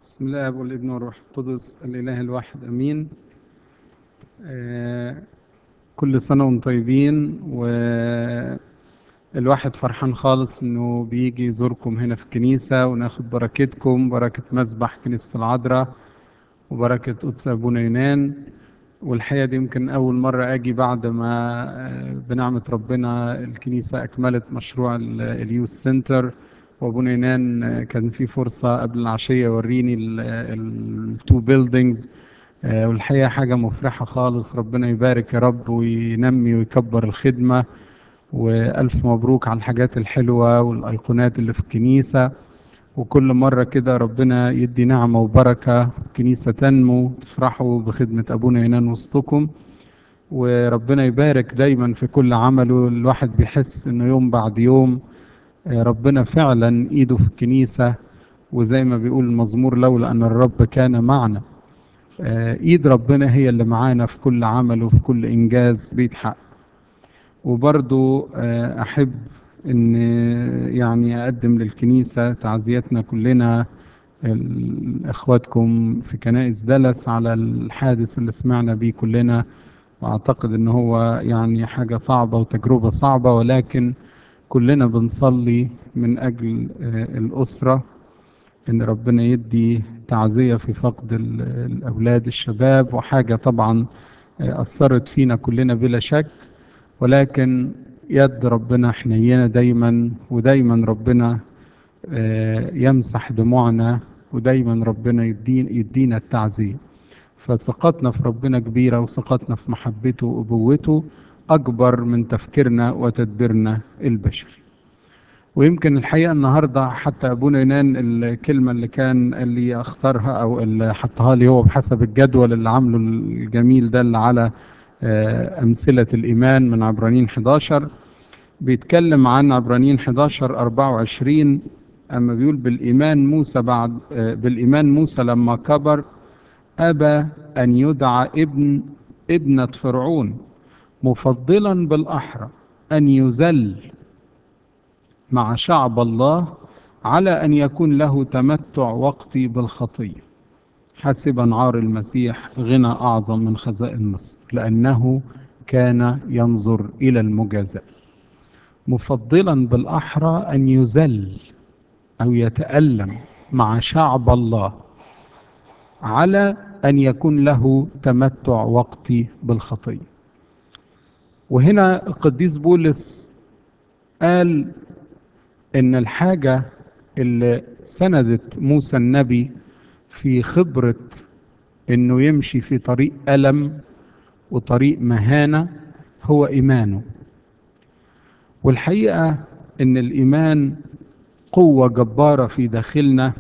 بسم الله والابن والروح القدس الإله الواحد أمين آه، كل سنة وانتم طيبين والواحد فرحان خالص انه بيجي يزوركم هنا في الكنيسة وناخد بركتكم بركة مسبح كنيسة العذراء وبركة قدس أبونا يونان والحقيقة دي يمكن أول مرة أجي بعد ما آه، بنعمة ربنا الكنيسة أكملت مشروع ال- اليوث سنتر وأبونا يونان آه، كان في فرصة قبل العشية يوريني التو بيلدينجز والحقيقة حاجة مفرحة خالص ربنا يبارك يا رب وينمي ويكبر الخدمة وألف مبروك على الحاجات الحلوة والأيقونات اللي في الكنيسة وكل مرة كده ربنا يدي نعمة وبركة الكنيسة تنمو تفرحوا بخدمة أبونا يونان وسطكم وربنا يبارك دايما في كل عمله الواحد بيحس انه يوم بعد يوم آه، ربنا فعلا ايده في الكنيسة وزي ما بيقول المزمور لولا ان الرب كان معنا آه، ايد ربنا هي اللي معانا في كل عمل وفي كل انجاز بيتحقق وبرضو آه، احب ان يعني اقدم للكنيسة تعزيتنا كلنا ال- اخواتكم في كنائس دلس على الحادث اللي سمعنا بيه كلنا واعتقد ان هو يعني حاجة صعبة وتجربة صعبة ولكن كلنا بنصلي من اجل آه، الاسرة ان ربنا يدي تعزية في فقد ال- الاولاد الشباب وحاجة طبعا آه، اثرت فينا كلنا بلا شك ولكن يد ربنا حنينة دايما ودايما ربنا آه، يمسح دموعنا ودايما ربنا يدين يدينا التعزية فثقتنا في ربنا كبيرة وثقتنا في محبته وأبوته أكبر من تفكيرنا وتدبيرنا البشري ويمكن الحقيقة النهاردة حتى أبونا يونان الكلمة اللي كان اللي اختارها أو اللي حطها لي هو بحسب الجدول اللي عامله الجميل ده اللي على آه، أمثلة الإيمان من عبرانيين 11 بيتكلم عن عبرانيين 11 24 أما بيقول بالإيمان موسى بعد آه، بالإيمان موسى لما كبر أبى أن يدعى ابن ابنة فرعون مفضلا بالأحرى أن يذل مع شعب الله على أن يكون له تمتع وقتي بالخطية حسبا عار المسيح غنى أعظم من خزائن مصر لأنه كان ينظر إلى المجازاة مفضلا بالأحرى أن يذل أو يتألم مع شعب الله على أن يكون له تمتع وقتي بالخطية وهنا القديس بولس قال إن الحاجة اللي سندت موسى النبي في خبرة إنه يمشي في طريق ألم وطريق مهانة هو إيمانه والحقيقة إن الإيمان قوة جبارة في داخلنا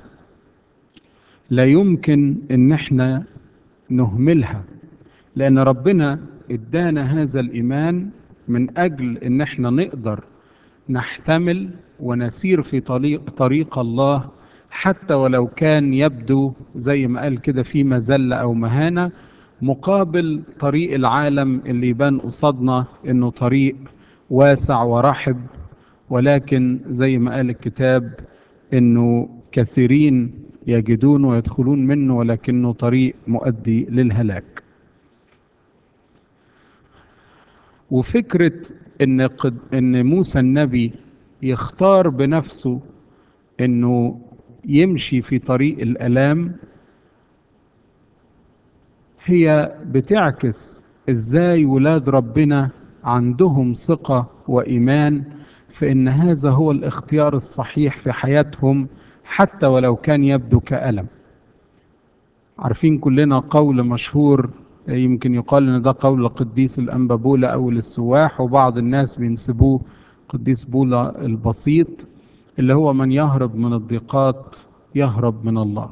لا يمكن إن إحنا نهملها لأن ربنا إدانا هذا الإيمان من أجل إن إحنا نقدر نحتمل ونسير في طريق, طريق الله حتى ولو كان يبدو زي ما قال كده في مذلة أو مهانة مقابل طريق العالم اللي يبان قصادنا إنه طريق واسع ورحب ولكن زي ما قال الكتاب إنه كثيرين يجدون ويدخلون منه ولكنه طريق مؤدي للهلاك وفكرة إن قد إن موسى النبي يختار بنفسه إنه يمشي في طريق الآلام هي بتعكس إزاي ولاد ربنا عندهم ثقة وإيمان في إن هذا هو الاختيار الصحيح في حياتهم حتى ولو كان يبدو كألم عارفين كلنا قول مشهور يمكن يقال ان ده قول القديس الانبا بولا او السواح وبعض الناس بينسبوه قديس بولا البسيط اللي هو من يهرب من الضيقات يهرب من الله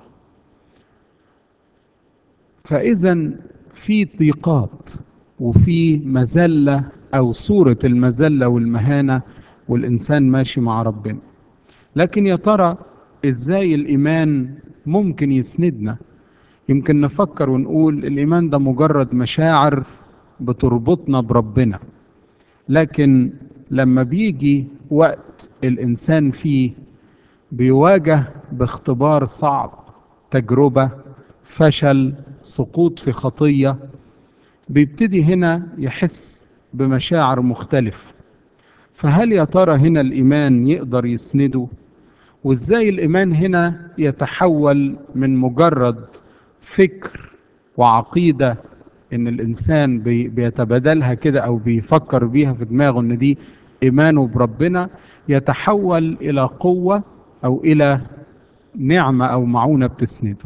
فاذا في ضيقات وفي مذله او صوره المذله والمهانه والانسان ماشي مع ربنا لكن يا ترى ازاي الايمان ممكن يسندنا يمكن نفكر ونقول الإيمان ده مجرد مشاعر بتربطنا بربنا لكن لما بيجي وقت الإنسان فيه بيواجه باختبار صعب تجربة فشل سقوط في خطية بيبتدي هنا يحس بمشاعر مختلفة فهل يا ترى هنا الإيمان يقدر يسنده وإزاي الإيمان هنا يتحول من مجرد فكر وعقيدة إن الإنسان بي بيتبادلها كده أو بيفكر بيها في دماغه إن دي إيمانه بربنا يتحول إلى قوة أو إلى نعمة أو معونة بتسنده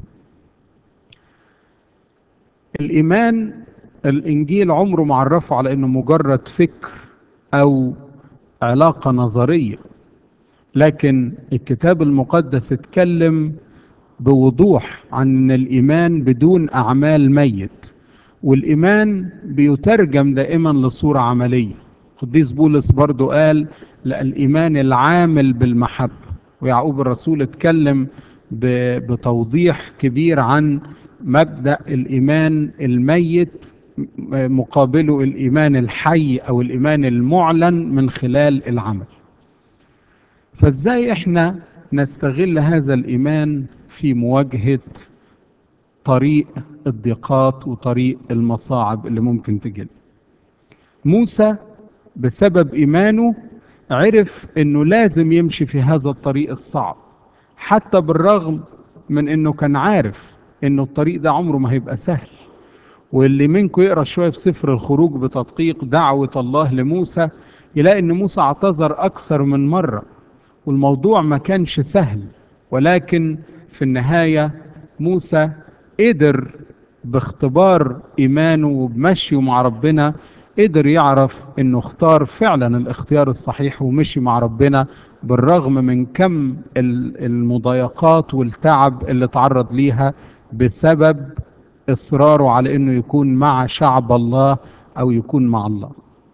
الإيمان الإنجيل عمره ما عرفه على إنه مجرد فكر أو علاقة نظرية لكن الكتاب المقدس اتكلم بوضوح عن ان الايمان بدون اعمال ميت والايمان بيترجم دائما لصوره عمليه قديس بولس برضو قال لا الايمان العامل بالمحبه ويعقوب الرسول اتكلم بتوضيح كبير عن مبدا الايمان الميت مقابله الايمان الحي او الايمان المعلن من خلال العمل فازاي احنا نستغل هذا الايمان في مواجهه طريق الضيقات وطريق المصاعب اللي ممكن تجينا موسى بسبب ايمانه عرف انه لازم يمشي في هذا الطريق الصعب حتى بالرغم من انه كان عارف انه الطريق ده عمره ما هيبقى سهل واللي منكم يقرا شويه في سفر الخروج بتدقيق دعوه الله لموسى يلاقي ان موسى اعتذر اكثر من مره والموضوع ما كانش سهل ولكن في النهايه موسى قدر باختبار ايمانه وبمشيه مع ربنا قدر يعرف انه اختار فعلا الاختيار الصحيح ومشي مع ربنا بالرغم من كم المضايقات والتعب اللي تعرض ليها بسبب اصراره على انه يكون مع شعب الله او يكون مع الله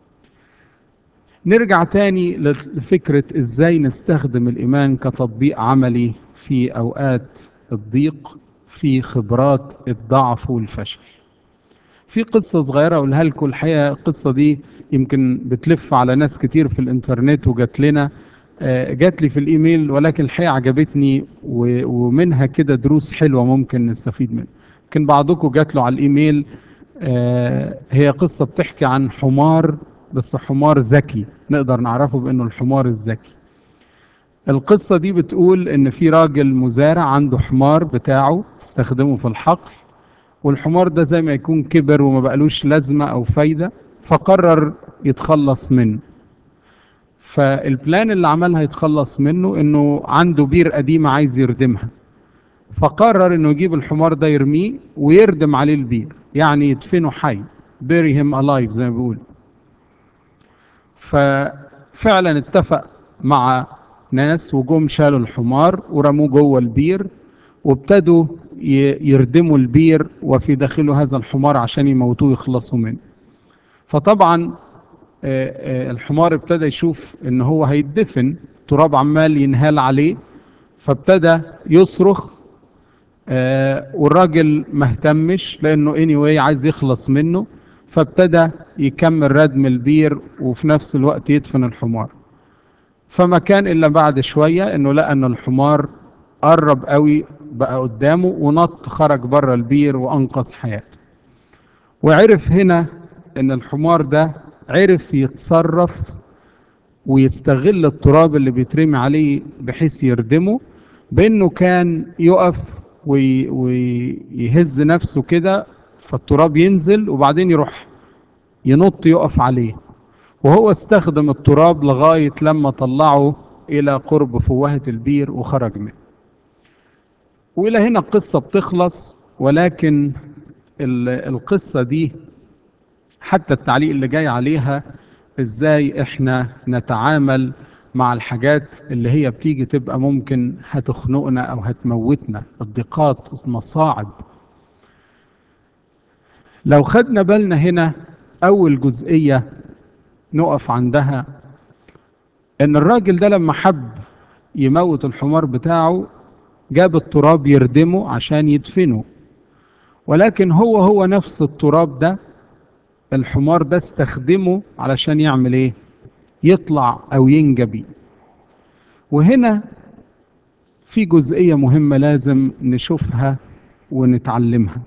نرجع تاني لفكرة ازاي نستخدم الايمان كتطبيق عملي في اوقات الضيق في خبرات الضعف والفشل في قصة صغيرة أقولها لكم الحقيقة القصة دي يمكن بتلف على ناس كتير في الإنترنت وجات لنا جات لي في الإيميل ولكن الحقيقة عجبتني ومنها كده دروس حلوة ممكن نستفيد منها يمكن بعضكم جات له على الإيميل هي قصة بتحكي عن حمار بس حمار ذكي نقدر نعرفه بأنه الحمار الذكي القصة دي بتقول إن في راجل مزارع عنده حمار بتاعه استخدمه في الحقل والحمار ده زي ما يكون كبر وما بقالوش لازمة أو فايدة فقرر يتخلص منه فالبلان اللي عملها يتخلص منه إنه عنده بير قديمة عايز يردمها فقرر إنه يجيب الحمار ده يرميه ويردم عليه البير يعني يدفنه حي bury him alive زي ما بيقول ففعلا اتفق مع ناس وجم شالوا الحمار ورموه جوه البير وابتدوا يردموا البير وفي داخله هذا الحمار عشان يموتوه يخلصوا منه فطبعا الحمار ابتدى يشوف ان هو هيتدفن تراب عمال ينهال عليه فابتدى يصرخ والراجل ما اهتمش لانه anyway عايز يخلص منه فابتدى يكمل ردم البير وفي نفس الوقت يدفن الحمار فما كان الا بعد شويه انه لقى ان الحمار قرب قوي بقى قدامه ونط خرج بره البير وانقذ حياته وعرف هنا ان الحمار ده عرف يتصرف ويستغل التراب اللي بيترمي عليه بحيث يردمه بانه كان يقف وي ويهز نفسه كده فالتراب ينزل وبعدين يروح ينط يقف عليه وهو استخدم التراب لغاية لما طلعه إلى قرب فوهة البير وخرج منه وإلى هنا القصة بتخلص ولكن القصة دي حتى التعليق اللي جاي عليها ازاي احنا نتعامل مع الحاجات اللي هي بتيجي تبقى ممكن هتخنقنا او هتموتنا الضيقات والمصاعب لو خدنا بالنا هنا اول جزئية نقف عندها ان الراجل ده لما حب يموت الحمار بتاعه جاب التراب يردمه عشان يدفنه ولكن هو هو نفس التراب ده الحمار ده استخدمه علشان يعمل ايه يطلع او ينجى بيه وهنا في جزئية مهمة لازم نشوفها ونتعلمها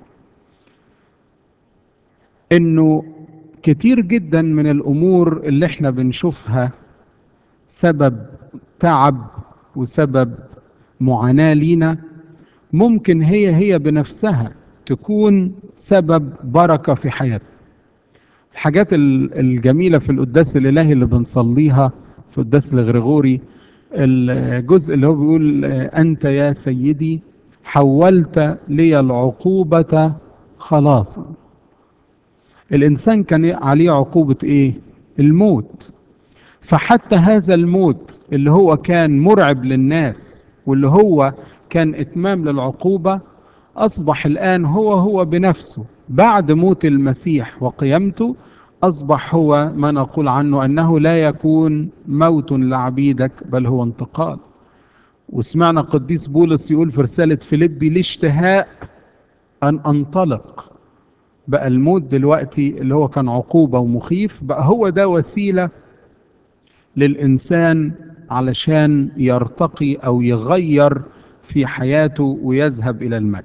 انه كتير جدا من الامور اللي احنا بنشوفها سبب تعب وسبب معاناة لينا ممكن هي هي بنفسها تكون سبب بركة في حياتنا الحاجات الجميلة في القداس الإلهي اللي بنصليها في القداس الغريغوري الجزء اللي هو بيقول أنت يا سيدي حولت لي العقوبة خلاصا الإنسان كان عليه عقوبة إيه؟ الموت فحتى هذا الموت اللي هو كان مرعب للناس واللي هو كان إتمام للعقوبة أصبح الآن هو هو بنفسه بعد موت المسيح وقيامته أصبح هو ما نقول عنه أنه لا يكون موت لعبيدك بل هو انتقال وسمعنا قديس بولس يقول في رسالة فيليبي الاشتهاء أن أنطلق بقى الموت دلوقتي اللي هو كان عقوبة ومخيف بقى هو ده وسيلة للإنسان علشان يرتقي أو يغير في حياته ويذهب إلى المجد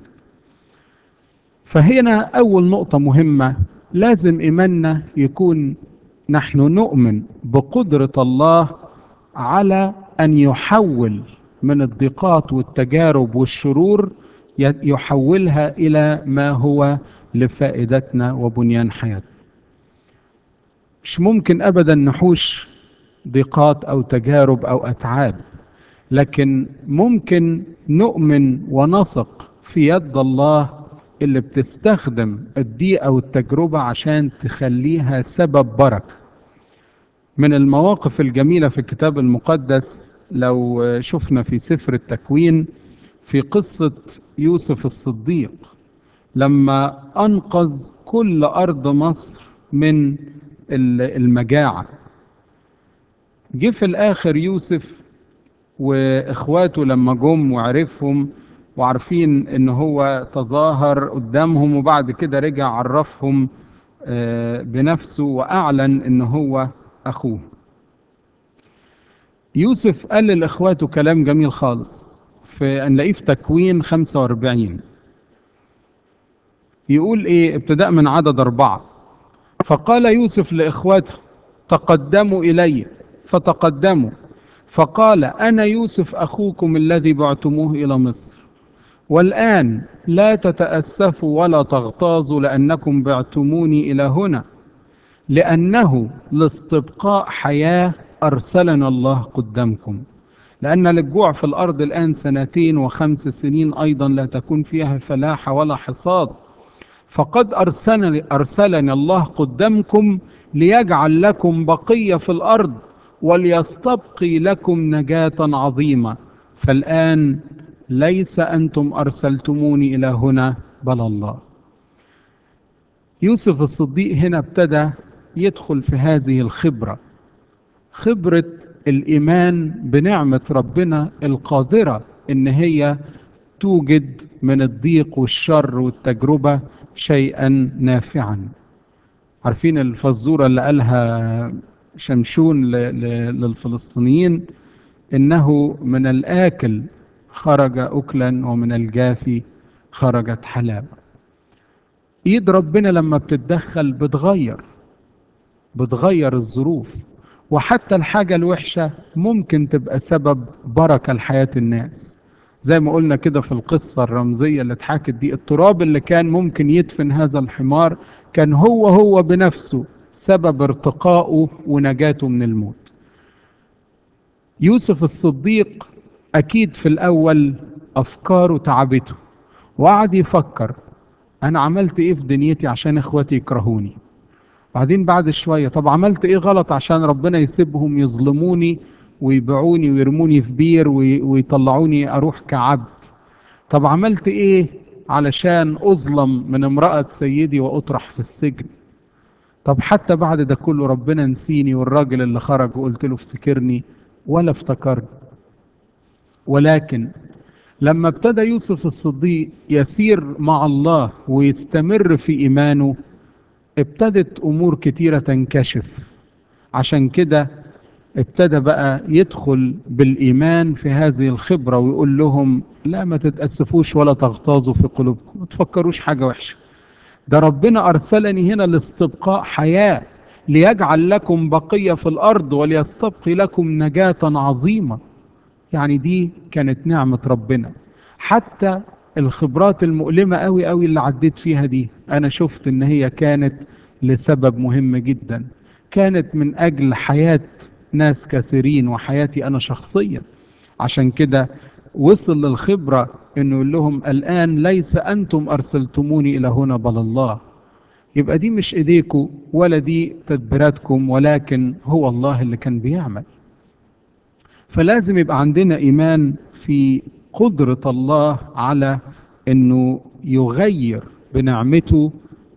فهنا أول نقطة مهمة لازم إيماننا يكون نحن نؤمن بقدرة الله على أن يحول من الضيقات والتجارب والشرور يحولها إلى ما هو لفائدتنا وبنيان حياتنا مش ممكن أبدا نحوش ضيقات أو تجارب أو أتعاب لكن ممكن نؤمن ونثق في يد الله اللي بتستخدم الضيقة والتجربة عشان تخليها سبب بركة من المواقف الجميلة في الكتاب المقدس لو شفنا في سفر التكوين في قصة يوسف الصديق لما أنقذ كل أرض مصر من المجاعة جه في الآخر يوسف وإخواته لما جم وعرفهم وعارفين ان هو تظاهر قدامهم وبعد كده رجع عرفهم بنفسه واعلن ان هو اخوه يوسف قال لاخواته كلام جميل خالص في نلاقيه في تكوين 45 يقول ايه ابتداء من عدد اربعة فقال يوسف لاخواته تقدموا الي فتقدموا فقال انا يوسف اخوكم الذي بعتموه الى مصر والآن لا تتأسفوا ولا تغتاظوا لأنكم بعتموني إلى هنا لأنه لاستبقاء حياة أرسلنا الله قدامكم لأن للجوع في الأرض الآن سنتين وخمس سنين أيضا لا تكون فيها فلاحة ولا حصاد فقد أرسلني, أرسلني الله قدامكم ليجعل لكم بقية في الأرض وليستبقي لكم نجاة عظيمة فالآن ليس أنتم أرسلتموني إلى هنا بل الله يوسف الصديق هنا ابتدى يدخل في هذه الخبرة خبرة الإيمان بنعمة ربنا القادرة إن هي توجد من الضيق والشر والتجربة شيئا نافعا عارفين الفزورة اللي قالها شمشون للفلسطينيين إنه من الآكل خرج أكلا ومن الجافي خرجت حلاوة ايد ربنا لما بتتدخل بتغير بتغير الظروف وحتى الحاجة الوحشة ممكن تبقى سبب بركة لحياة الناس زي ما قلنا كده في القصة الرمزية اللي اتحكت دي التراب اللي كان ممكن يدفن هذا الحمار كان هو هو بنفسه سبب ارتقائه ونجاته من الموت يوسف الصديق أكيد في الأول أفكاره تعبته وقعد يفكر أنا عملت إيه في دنيتي عشان إخواتي يكرهوني بعدين بعد شوية طب عملت إيه غلط عشان ربنا يسيبهم يظلموني ويبيعوني ويرموني في بير ويطلعوني أروح كعبد طب عملت إيه علشان أظلم من امرأة سيدي وأطرح في السجن طب حتى بعد ده كله ربنا نسيني والراجل اللي خرج وقلت له افتكرني ولا افتكرني ولكن لما ابتدى يوسف الصديق يسير مع الله ويستمر في إيمانه ابتدت أمور كتيرة تنكشف عشان كده ابتدى بقى يدخل بالإيمان في هذه الخبرة ويقول لهم لا ما تتأسفوش ولا تغتاظوا في قلوبكم ما تفكروش حاجة وحشة ده ربنا أرسلني هنا لاستبقاء حياة ليجعل لكم بقية في الأرض وليستبقي لكم نجاة عظيمة يعني دي كانت نعمة ربنا حتى الخبرات المؤلمة قوي قوي اللي عديت فيها دي أنا شفت إن هي كانت لسبب مهم جدا كانت من أجل حياة ناس كثيرين وحياتي أنا شخصيا عشان كده وصل للخبرة إنه يقول لهم الآن ليس أنتم أرسلتموني إلى هنا بل الله يبقى دي مش إيديكم ولا دي تدبيراتكم ولكن هو الله اللي كان بيعمل فلازم يبقى عندنا إيمان في قدرة الله على أنه يغير بنعمته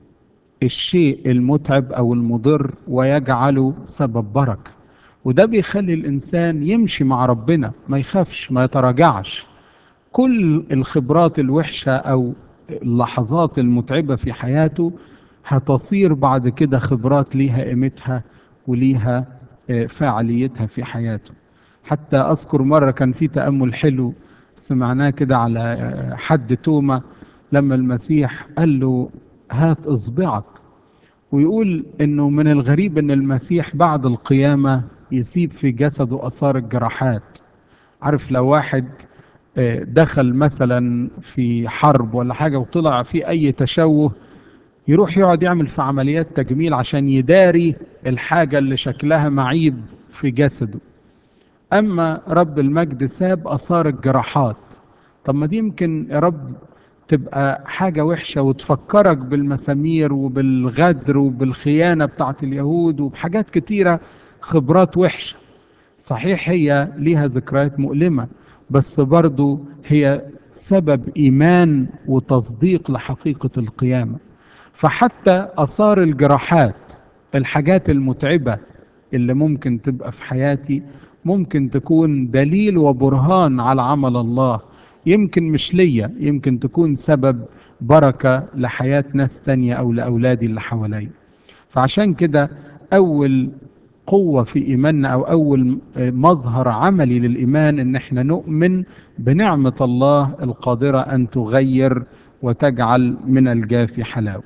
الشيء المتعب أو المضر ويجعله سبب بركة وده بيخلي الإنسان يمشي مع ربنا ما يخافش ما يتراجعش كل الخبرات الوحشة أو اللحظات المتعبة في حياته هتصير بعد كده خبرات ليها قيمتها وليها فاعليتها في حياته حتى أذكر مرة كان في تأمل حلو سمعناه كده على حد توما لما المسيح قال له هات إصبعك ويقول إنه من الغريب إن المسيح بعد القيامة يسيب في جسده آثار الجراحات عارف لو واحد دخل مثلا في حرب ولا حاجة وطلع في أي تشوه يروح يقعد يعمل في عمليات تجميل عشان يداري الحاجة اللي شكلها معيب في جسده أما رب المجد ساب أثار الجراحات طب ما دي يمكن يا رب تبقى حاجة وحشة وتفكرك بالمسامير وبالغدر وبالخيانة بتاعت اليهود وبحاجات كتيرة خبرات وحشة صحيح هي ليها ذكريات مؤلمة بس برضو هي سبب إيمان وتصديق لحقيقة القيامة فحتى أثار الجراحات الحاجات المتعبة اللي ممكن تبقى في حياتي ممكن تكون دليل وبرهان على عمل الله يمكن مش ليا يمكن تكون سبب بركة لحياة ناس تانية أو لأولادي اللي حواليا فعشان كده أول قوة في إيماننا أو أول مظهر عملي للإيمان إن احنا نؤمن بنعمة الله القادرة أن تغير وتجعل من الجاف حلاوة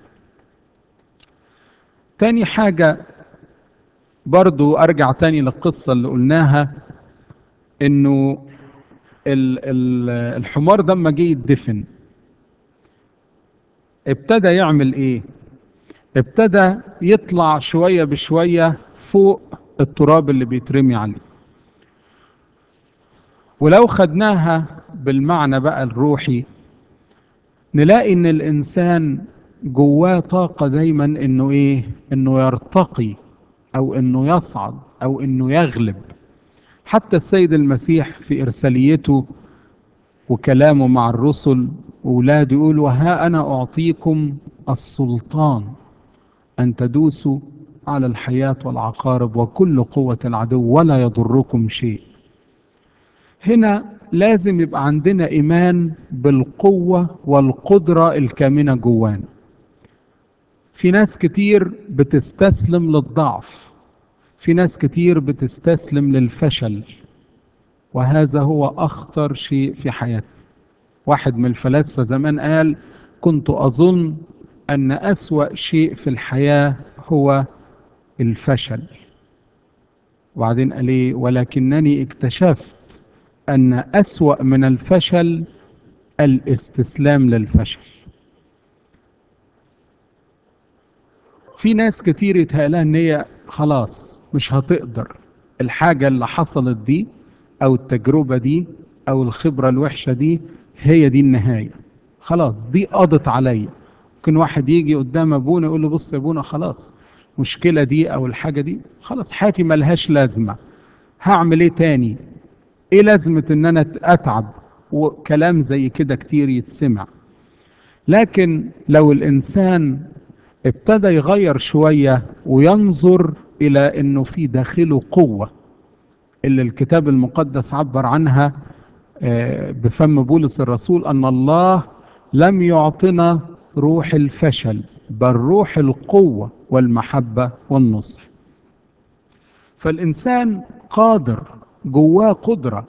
تاني حاجة برضو أرجع تاني للقصة اللي قلناها إنه ال ال الحمار ده لما جه يدفن ابتدى يعمل إيه؟ ابتدى يطلع شوية بشوية فوق التراب اللي بيترمي عليه ولو خدناها بالمعنى بقى الروحي نلاقي ان الانسان جواه طاقة دايما انه ايه انه يرتقي او انه يصعد او انه يغلب حتى السيد المسيح في ارساليته وكلامه مع الرسل وولاده يقول وها انا اعطيكم السلطان ان تدوسوا على الحياة والعقارب وكل قوة العدو ولا يضركم شيء هنا لازم يبقى عندنا إيمان بالقوة والقدرة الكامنة جوانا في ناس كتير بتستسلم للضعف في ناس كتير بتستسلم للفشل وهذا هو أخطر شيء في حياتنا واحد من الفلاسفة زمان قال كنت أظن أن أسوأ شيء في الحياة هو الفشل وبعدين قال ايه ولكنني اكتشفت ان اسوا من الفشل الاستسلام للفشل في ناس كتير يتهيألها ان هي خلاص مش هتقدر الحاجة اللي حصلت دي او التجربة دي او الخبرة الوحشة دي هي دي النهاية خلاص دي قضت عليا ممكن واحد يجي قدام ابونا يقول له بص يا ابونا خلاص المشكلة دي أو الحاجة دي خلاص حياتي ملهاش لازمة هعمل إيه تاني إيه لازمة إن أنا أتعب وكلام زي كده كتير يتسمع لكن لو الإنسان ابتدى يغير شوية وينظر إلى إنه في داخله قوة اللي الكتاب المقدس عبر عنها بفم بولس الرسول أن الله لم يعطنا روح الفشل بل روح القوة والمحبة والنصح فالإنسان قادر جواه قدرة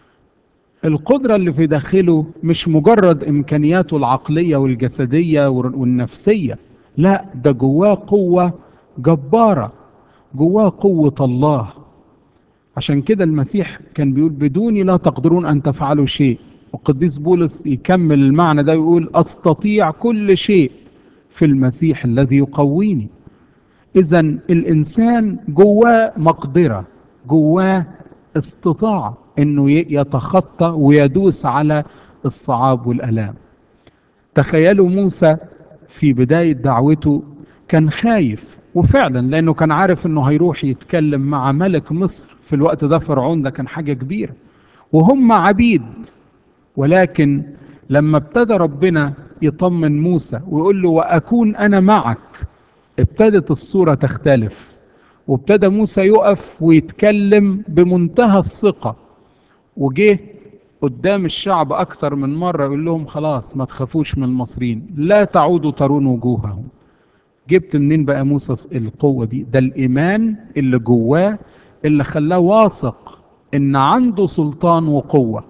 القدرة اللي في داخله مش مجرد إمكانياته العقلية والجسدية والنفسية لا ده جواه قوة جبارة جواه قوة الله عشان كده المسيح كان بيقول بدوني لا تقدرون أن تفعلوا شيء والقديس بولس يكمل المعنى ده ويقول أستطيع كل شيء في المسيح الذي يقويني إذا الإنسان جواه مقدرة جواه استطاعة إنه يتخطى ويدوس على الصعاب والآلام تخيلوا موسى في بداية دعوته كان خايف وفعلا لأنه كان عارف إنه هيروح يتكلم مع ملك مصر في الوقت ده فرعون ده كان حاجة كبيرة وهم عبيد ولكن لما ابتدى ربنا يطمن موسى ويقول له وأكون أنا معك ابتدت الصورة تختلف وابتدى موسى يقف ويتكلم بمنتهى الثقة وجه قدام الشعب أكتر من مرة يقول لهم خلاص ما تخافوش من المصريين لا تعودوا ترون وجوههم جبت منين بقى موسى القوة دي ده الإيمان اللي جواه اللي خلاه واثق إن عنده سلطان وقوة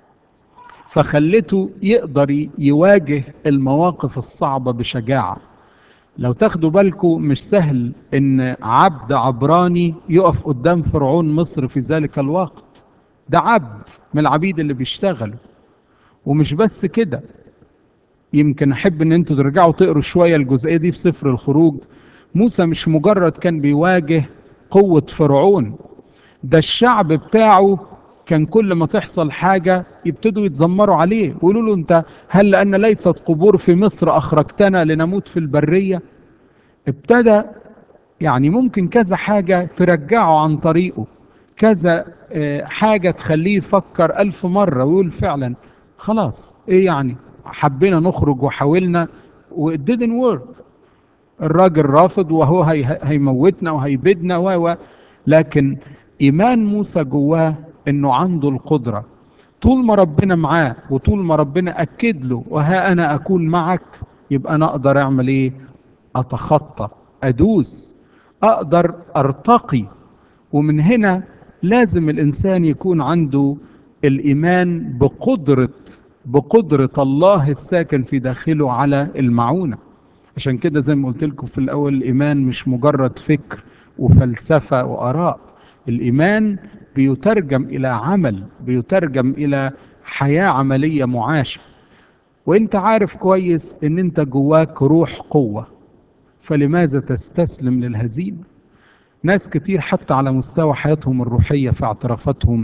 فخلته يقدر يواجه المواقف الصعبة بشجاعة لو تاخدوا بالكم مش سهل ان عبد عبراني يقف قدام فرعون مصر في ذلك الوقت ده عبد من العبيد اللي بيشتغلوا ومش بس كده يمكن احب ان انتوا ترجعوا تقروا شويه الجزئيه دي في سفر الخروج موسى مش مجرد كان بيواجه قوه فرعون ده الشعب بتاعه كان كل ما تحصل حاجة يبتدوا يتذمروا عليه ويقولوا له أنت هل لأن ليست قبور في مصر أخرجتنا لنموت في البرية ابتدى يعني ممكن كذا حاجة ترجعه عن طريقه كذا حاجة تخليه يفكر ألف مرة ويقول فعلا خلاص إيه يعني حبينا نخرج وحاولنا و it didn't work الراجل رافض وهو هي هيموتنا وهيبيدنا و لكن إيمان موسى جواه انه عنده القدرة طول ما ربنا معاه وطول ما ربنا اكد له وها انا اكون معك يبقى انا اقدر اعمل ايه اتخطى ادوس اقدر ارتقي ومن هنا لازم الانسان يكون عنده الايمان بقدرة بقدرة الله الساكن في داخله على المعونة عشان كده زي ما قلت لكم في الاول الايمان مش مجرد فكر وفلسفة واراء الايمان بيترجم الى عمل بيترجم الى حياه عمليه معاشه وانت عارف كويس ان انت جواك روح قوه فلماذا تستسلم للهزيمه ناس كتير حتى على مستوى حياتهم الروحيه في اعترافاتهم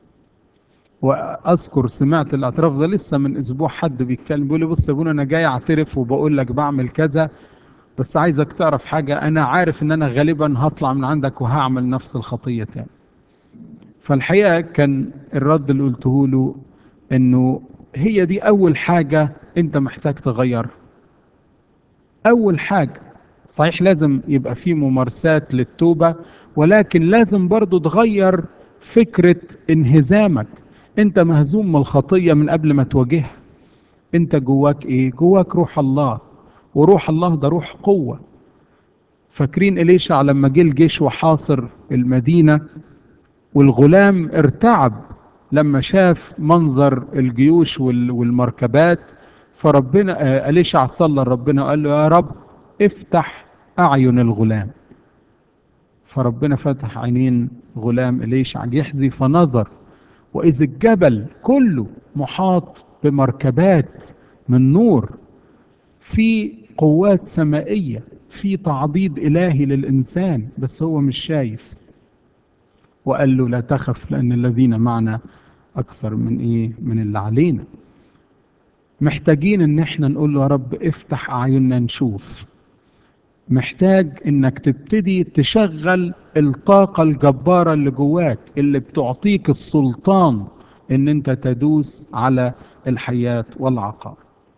واذكر سمعت الاعتراف ده لسه من اسبوع حد بيتكلم بيقول لي بص يا ابونا انا جاي اعترف وبقول لك بعمل كذا بس عايزك تعرف حاجه انا عارف ان انا غالبا هطلع من عندك وهعمل نفس الخطيه تاني فالحقيقه كان الرد اللي قلته له انه هي دي اول حاجه انت محتاج تغيرها اول حاجه صحيح لازم يبقى في ممارسات للتوبه ولكن لازم برضو تغير فكره انهزامك انت مهزوم من الخطيه من قبل ما تواجهها انت جواك ايه جواك روح الله وروح الله ده روح قوه فاكرين إليشع لما جه الجيش وحاصر المدينه والغلام ارتعب لما شاف منظر الجيوش والمركبات فربنا أليشع صلى لربنا وقال له يا رب افتح أعين الغلام فربنا فتح عينين غلام إليشع يحزي فنظر وإذ الجبل كله محاط بمركبات من نور في قوات سمائية في تعضيد إلهي للإنسان بس هو مش شايف وقال له لا تخف لأن الذين معنا أكثر من إيه من اللي علينا محتاجين إن إحنا نقول له يا رب افتح أعيننا نشوف محتاج إنك تبتدي تشغل الطاقة الجبارة اللي جواك اللي بتعطيك السلطان إن أنت تدوس على الحياة والعقار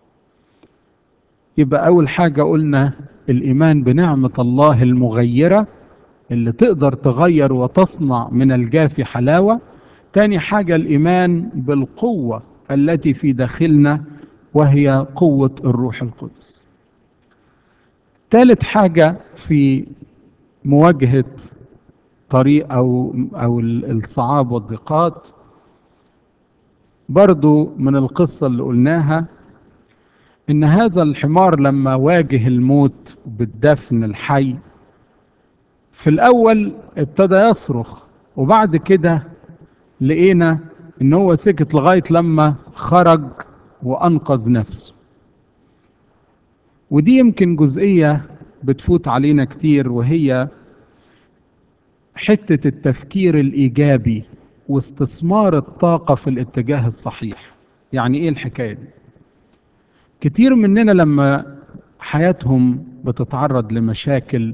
يبقى أول حاجة قلنا الإيمان بنعمة الله المغيرة اللي تقدر تغير وتصنع من الجافي حلاوة تاني حاجة الإيمان بالقوة التي في داخلنا وهي قوة الروح القدس ثالث حاجة في مواجهة الطريق أو أو الصعاب والضيقات برضو من القصة اللي قلناها إن هذا الحمار لما واجه الموت بالدفن الحي في الأول ابتدى يصرخ وبعد كده لقينا إن هو سكت لغاية لما خرج وأنقذ نفسه ودي يمكن جزئية بتفوت علينا كتير وهي حتة التفكير الإيجابي واستثمار الطاقة في الاتجاه الصحيح يعني إيه الحكاية دي؟ كتير مننا لما حياتهم بتتعرض لمشاكل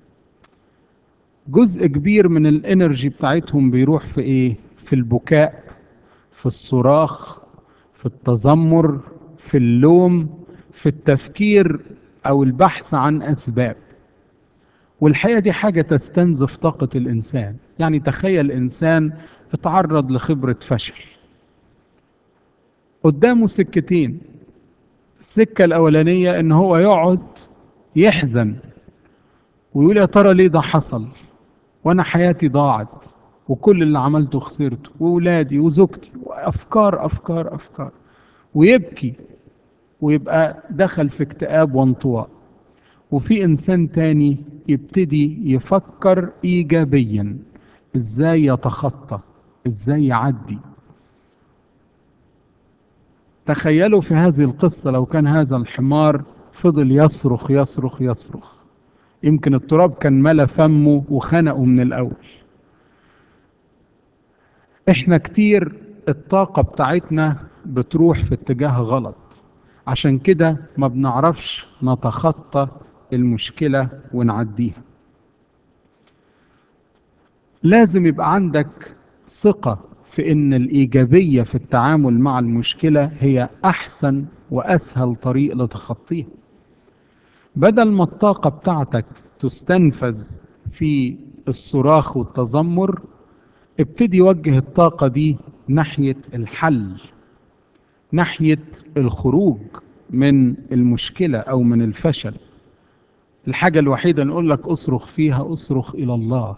جزء كبير من الانرجي بتاعتهم بيروح في ايه في البكاء في الصراخ في التذمر في اللوم في التفكير او البحث عن اسباب والحقيقه دي حاجه تستنزف طاقه الانسان يعني تخيل انسان اتعرض لخبره فشل قدامه سكتين السكه الاولانيه ان هو يقعد يحزن ويقول يا ترى ليه ده حصل وانا حياتي ضاعت وكل اللي عملته خسرته وولادي وزوجتي وافكار افكار افكار ويبكي ويبقى دخل في اكتئاب وانطواء وفي انسان تاني يبتدي يفكر ايجابيا ازاي يتخطى ازاي يعدي تخيلوا في هذه القصة لو كان هذا الحمار فضل يصرخ يصرخ يصرخ يمكن التراب كان ملا فمه وخنقه من الأول احنا كتير الطاقة بتاعتنا بتروح في اتجاه غلط عشان كده ما بنعرفش نتخطى المشكلة ونعديها لازم يبقى عندك ثقة في ان الايجابية في التعامل مع المشكلة هي احسن واسهل طريق لتخطيها بدل ما الطاقة بتاعتك تستنفذ في الصراخ والتذمر ابتدي وجه الطاقة دي ناحية الحل ناحية الخروج من المشكلة أو من الفشل الحاجة الوحيدة نقول لك أصرخ فيها أصرخ إلى الله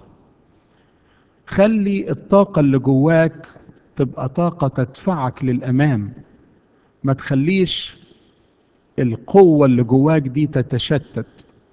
خلي الطاقة اللي جواك تبقى طاقة تدفعك للأمام ما تخليش القوة اللي جواك دي تتشتت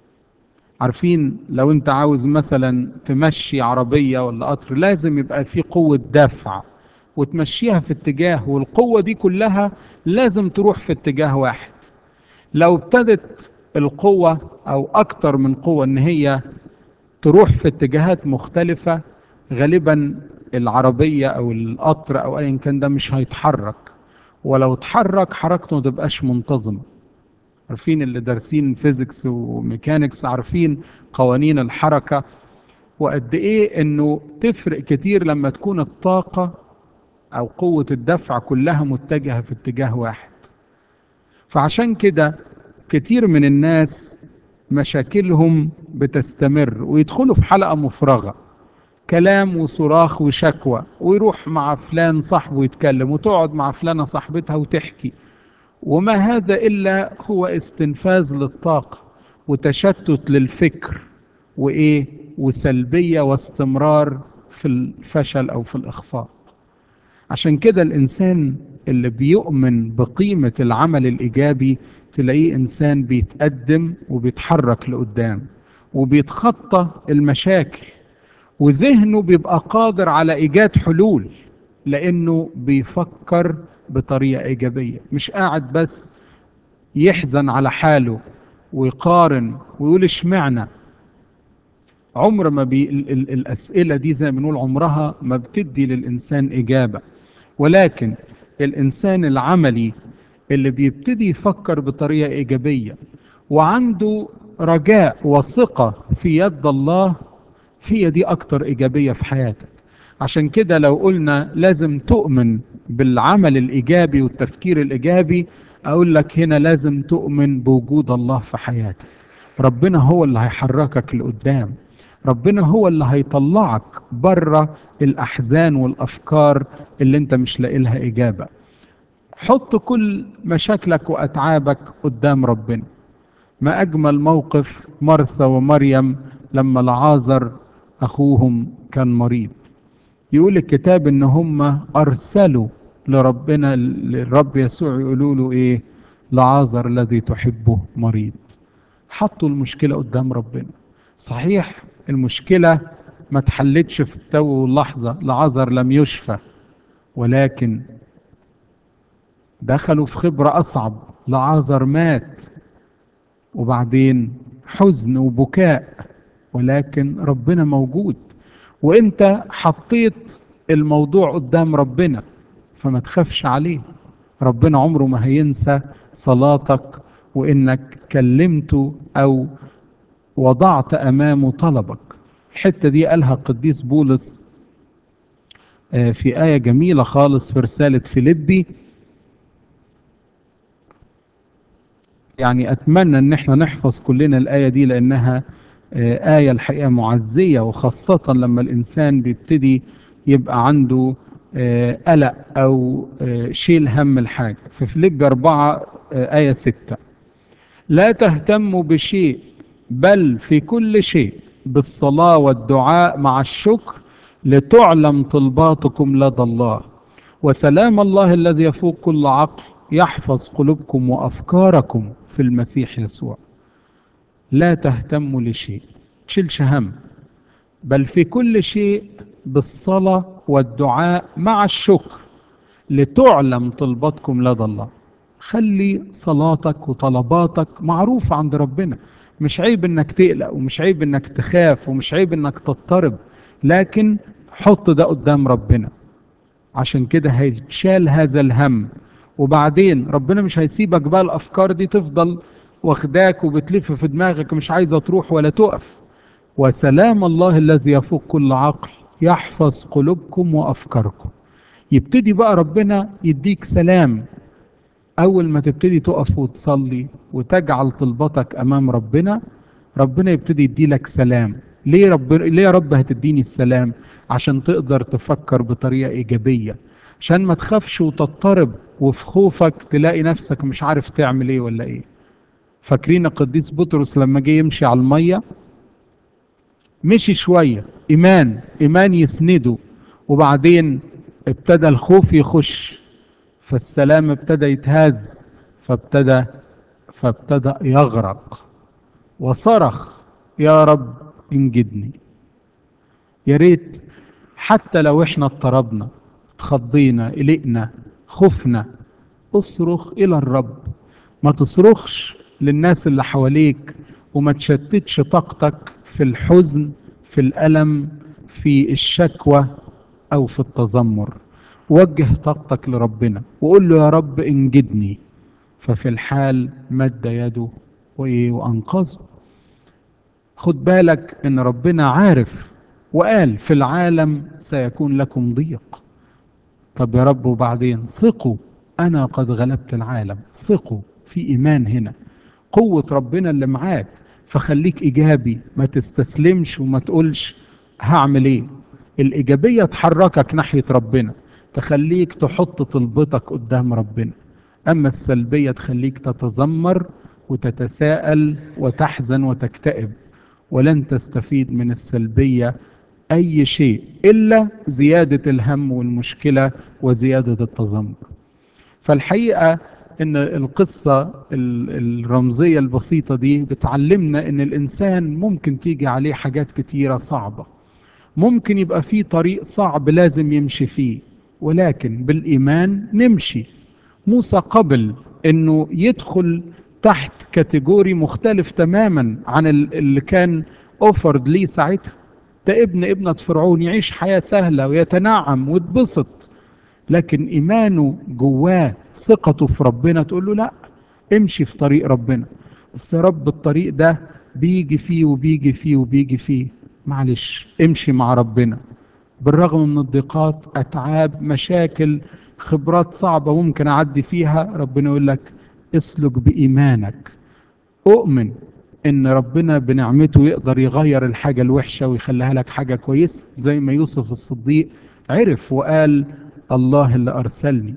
عارفين لو انت عاوز مثلا تمشي عربية ولا قطر لازم يبقى في قوة دفع وتمشيها في اتجاه والقوة دي كلها لازم تروح في اتجاه واحد لو ابتدت القوة او اكتر من قوة ان هي تروح في اتجاهات مختلفة غالبا العربية او القطر او ايا كان ده مش هيتحرك ولو اتحرك حركته ما تبقاش منتظمه عارفين اللي دارسين فيزيكس وميكانيكس عارفين قوانين الحركة وقد ايه انه تفرق كتير لما تكون الطاقة او قوة الدفع كلها متجهة في اتجاه واحد فعشان كده كتير من الناس مشاكلهم بتستمر ويدخلوا في حلقة مفرغة كلام وصراخ وشكوى ويروح مع فلان صاحبه يتكلم وتقعد مع فلانة صاحبتها وتحكي وما هذا الا هو استنفاذ للطاقه وتشتت للفكر وايه وسلبيه واستمرار في الفشل او في الاخفاق عشان كده الانسان اللي بيؤمن بقيمه العمل الايجابي تلاقيه انسان بيتقدم وبيتحرك لقدام وبيتخطى المشاكل وذهنه بيبقى قادر على ايجاد حلول لانه بيفكر بطريقه ايجابيه مش قاعد بس يحزن على حاله ويقارن ويقول اشمعنى عمر ما بي ال ال الاسئله دي زي ما بنقول عمرها ما بتدي للانسان اجابه ولكن الانسان العملي اللي بيبتدي يفكر بطريقه ايجابيه وعنده رجاء وثقه في يد الله هي دي اكتر ايجابيه في حياتك عشان كده لو قلنا لازم تؤمن بالعمل الايجابي والتفكير الايجابي اقول لك هنا لازم تؤمن بوجود الله في حياتك ربنا هو اللي هيحركك لقدام ربنا هو اللي هيطلعك بره الاحزان والافكار اللي انت مش لاقي لها اجابه حط كل مشاكلك واتعابك قدام ربنا ما اجمل موقف مرثى ومريم لما لعازر اخوهم كان مريض يقول الكتاب ان هم ارسلوا لربنا للرب يسوع يقولوا له ايه لعازر الذي تحبه مريض حطوا المشكله قدام ربنا صحيح المشكله ما اتحلتش في التو واللحظه لعازر لم يشفى ولكن دخلوا في خبره اصعب لعازر مات وبعدين حزن وبكاء ولكن ربنا موجود وانت حطيت الموضوع قدام ربنا فما تخافش عليه ربنا عمره ما هينسى صلاتك وانك كلمته او وضعت امامه طلبك الحته دي قالها القديس بولس في ايه جميله خالص في رساله فيليبي يعني اتمنى ان احنا نحفظ كلنا الايه دي لانها آية الحقيقة معزية وخاصة لما الإنسان بيبتدي يبقى عنده قلق أو شيل هم الحاجة في فيليب أربعة آية ستة لا تهتموا بشيء بل في كل شيء بالصلاة والدعاء مع الشكر لتعلم طلباتكم لدى الله وسلام الله الذي يفوق كل عقل يحفظ قلوبكم وأفكاركم في المسيح يسوع لا تهتموا لشيء تشيلش هم بل في كل شيء بالصلاة والدعاء مع الشكر لتعلم طلباتكم لدى الله خلي صلاتك وطلباتك معروفة عند ربنا مش عيب انك تقلق ومش عيب انك تخاف ومش عيب انك تضطرب لكن حط ده قدام ربنا عشان كده هيتشال هذا الهم وبعدين ربنا مش هيسيبك بقى الافكار دي تفضل واخداك وبتلف في دماغك مش عايزه تروح ولا تقف وسلام الله الذي يفوق كل عقل يحفظ قلوبكم وافكاركم يبتدي بقى ربنا يديك سلام اول ما تبتدي تقف وتصلي وتجعل طلبتك امام ربنا ربنا يبتدي يديلك سلام ليه رب ليه يا رب هتديني السلام عشان تقدر تفكر بطريقه ايجابيه عشان ما تخافش وتضطرب وفي خوفك تلاقي نفسك مش عارف تعمل ايه ولا ايه فاكرين القديس بطرس لما جه يمشي على الميه مشي شويه ايمان ايمان يسنده وبعدين ابتدى الخوف يخش فالسلام ابتدى يتهز فابتدى فابتدى يغرق وصرخ يا رب انجدني يا ريت حتى لو احنا اضطربنا اتخضينا قلقنا خفنا اصرخ الى الرب ما تصرخش للناس اللي حواليك وما تشتتش طاقتك في الحزن في الالم في الشكوى او في التذمر وجه طاقتك لربنا وقول له يا رب انجدني ففي الحال مد يده وايه وانقذه خد بالك ان ربنا عارف وقال في العالم سيكون لكم ضيق طب يا رب وبعدين ثقوا انا قد غلبت العالم ثقوا في ايمان هنا قوه ربنا اللي معاك فخليك ايجابي ما تستسلمش وما تقولش هعمل ايه الايجابيه تحركك ناحيه ربنا تخليك تحط طلبتك قدام ربنا اما السلبيه تخليك تتذمر وتتساءل وتحزن وتكتئب ولن تستفيد من السلبيه اي شيء الا زياده الهم والمشكله وزياده التذمر فالحقيقه ان القصه الرمزيه البسيطه دي بتعلمنا ان الانسان ممكن تيجي عليه حاجات كتيره صعبه ممكن يبقى فيه طريق صعب لازم يمشي فيه ولكن بالايمان نمشي موسى قبل انه يدخل تحت كاتيجوري مختلف تماما عن اللي كان اوفرد ليه ساعتها ده ابن ابنة فرعون يعيش حياة سهلة ويتنعم ويتبسط لكن إيمانه جواه ثقته في ربنا تقول له لا امشي في طريق ربنا بس يا رب الطريق ده بيجي فيه وبيجي فيه وبيجي فيه معلش امشي مع ربنا بالرغم من الضيقات أتعاب مشاكل خبرات صعبة ممكن أعدي فيها ربنا يقول لك اسلك بإيمانك أؤمن إن ربنا بنعمته يقدر يغير الحاجة الوحشة ويخليها لك حاجة كويسة زي ما يوسف الصديق عرف وقال الله اللي أرسلني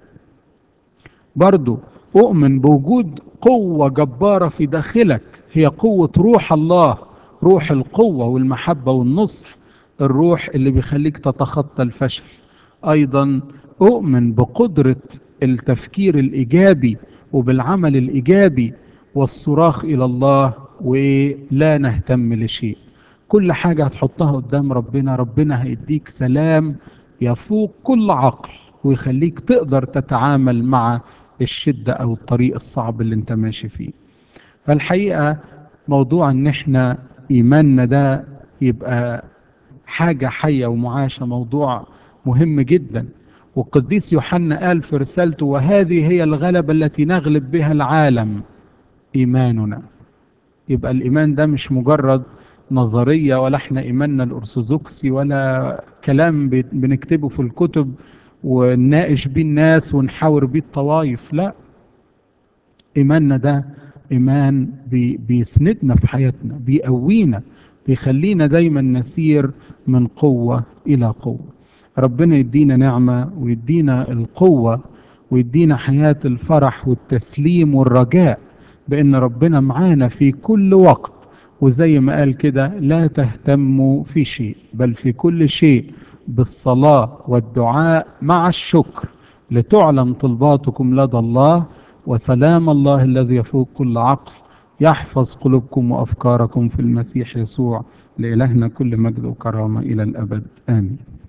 برضو أؤمن بوجود قوة جبارة في داخلك هي قوة روح الله روح القوة والمحبة والنصح الروح اللي بيخليك تتخطى الفشل ايضا اؤمن بقدرة التفكير الايجابي وبالعمل الايجابي والصراخ الى الله ولا نهتم لشيء كل حاجة هتحطها قدام ربنا ربنا هيديك سلام يفوق كل عقل ويخليك تقدر تتعامل مع الشدة او الطريق الصعب اللي انت ماشي فيه فالحقيقة موضوع ان احنا ايماننا ده يبقى حاجة حية ومعاشة موضوع مهم جدا والقديس يوحنا قال في رسالته وهذه هي الغلبة التي نغلب بها العالم إيماننا يبقى الإيمان ده مش مجرد نظرية ولا احنا إيماننا الأرثوذكسي ولا كلام بنكتبه في الكتب ونناقش بيه الناس ونحاور بيه الطوائف لا إيماننا ده إيمان بي بيسندنا في حياتنا بيقوينا بيخلينا دايما نسير من قوة إلى قوة ربنا يدينا نعمة ويدينا القوة ويدينا حياة الفرح والتسليم والرجاء بأن ربنا معانا في كل وقت وزي ما قال كده لا تهتموا في شيء بل في كل شيء بالصلاة والدعاء مع الشكر لتعلم طلباتكم لدى الله وسلام الله الذي يفوق كل عقل يحفظ قلوبكم وأفكاركم في المسيح يسوع لإلهنا كل مجد وكرامة إلى الأبد آمين